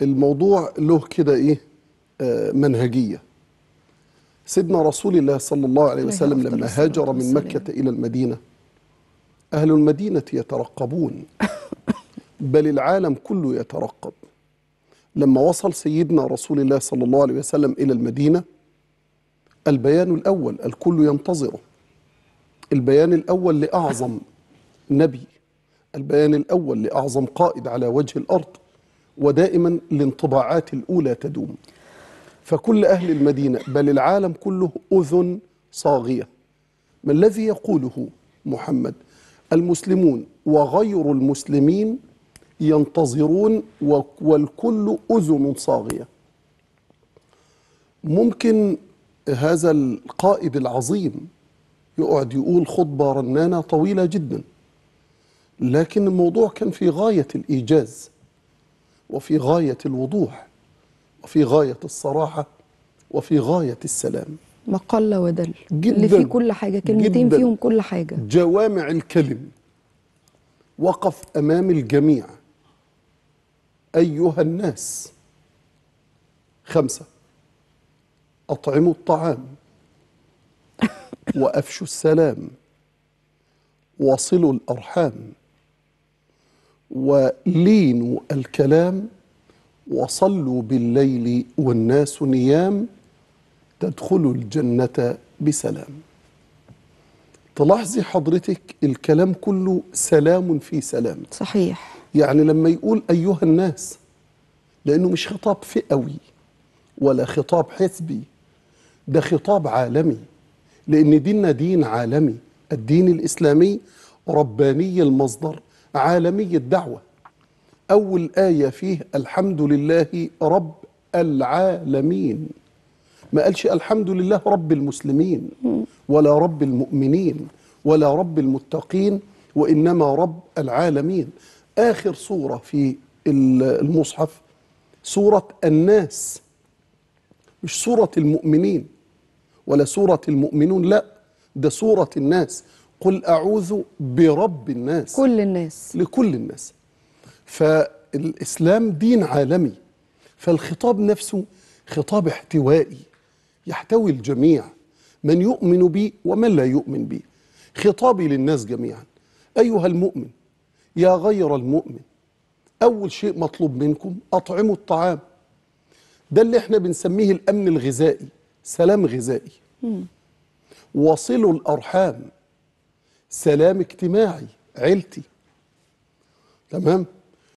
الموضوع له كده ايه آه منهجيه سيدنا رسول الله صلى الله عليه عليه وسلم أفضل لما الصلاة هاجر من والسلام. مكه الى المدينه اهل المدينه يترقبون بل العالم كله يترقب لما وصل سيدنا رسول الله صلى الله عليه وسلم الى المدينه البيان الاول الكل ينتظره البيان الاول لاعظم نبي البيان الاول لاعظم قائد على وجه الارض ودائما الانطباعات الاولى تدوم فكل اهل المدينه بل العالم كله اذن صاغيه ما الذي يقوله محمد المسلمون وغير المسلمين ينتظرون و- والكل اذن صاغيه ممكن هذا القائد العظيم يقعد يقول خطبه رنانه طويله جدا لكن الموضوع كان في غايه الايجاز وفي غايه الوضوح وفي غايه الصراحه وفي غايه السلام ما قل ودل جداً. اللي فيه كل حاجه كلمتين جداً. فيهم كل حاجه جوامع الكلم وقف امام الجميع ايها الناس خمسه اطعموا الطعام وافشوا السلام وصلوا الارحام ولينوا الكلام وصلوا بالليل والناس نيام تدخلوا الجنه بسلام تلاحظي حضرتك الكلام كله سلام في سلام صحيح يعني لما يقول أيها الناس لأنه مش خطاب فئوي ولا خطاب حزبي ده خطاب عالمي لأن ديننا دين عالمي الدين الإسلامي رباني المصدر عالمي الدعوة أول آية فيه الحمد لله رب العالمين ما قالش الحمد لله رب المسلمين ولا رب المؤمنين ولا رب المتقين وإنما رب العالمين آخر سورة في المصحف سورة الناس مش سورة المؤمنين ولا سورة المؤمنون لا ده سورة الناس قل أعوذ برب الناس كل الناس لكل الناس فالإسلام دين عالمي فالخطاب نفسه خطاب احتوائي يحتوي الجميع من يؤمن بي ومن لا يؤمن بي خطابي للناس جميعا أيها المؤمن يا غير المؤمن أول شيء مطلوب منكم أطعموا الطعام ده اللي احنا بنسميه الأمن الغذائي سلام غذائي وصلوا الأرحام سلام اجتماعي عيلتي تمام